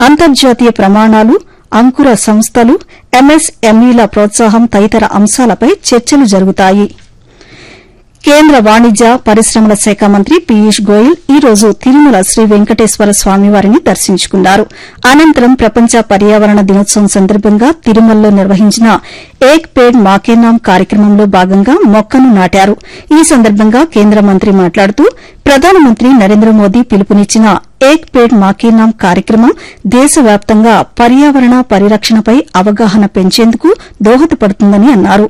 అంతర్జాతీయ ప్రమాణాలు అంకుర సంస్థలు ఎంఎస్ఎంఈల ప్రోత్సాహం తదితర అంశాలపై చర్చలు జరుగుతాయి కేంద్ర వాణిజ్య పరిశ్రమల శాఖ మంత్రి పీయూష్ గోయల్ ఈ రోజు తిరుమల శ్రీ వెంకటేశ్వర స్వామివారిని దర్శించుకున్నారు అనంతరం ప్రపంచ పర్యావరణ దినోత్సవం సందర్భంగా తిరుమలలో నిర్వహించిన ఏక్ పేడ్ మాకే నామ్ కార్యక్రమంలో భాగంగా మొక్కను నాటారు ఈ సందర్భంగా కేంద్ర మంత్రి మాట్లాడుతూ ప్రధానమంత్రి నరేంద్ర మోదీ పిలుపునిచ్చిన ఏక్ పేడ్ మాకే నామ్ కార్యక్రమం దేశవ్యాప్తంగా పర్యావరణ పరిరక్షణపై అవగాహన పెంచేందుకు దోహదపడుతుందని అన్నారు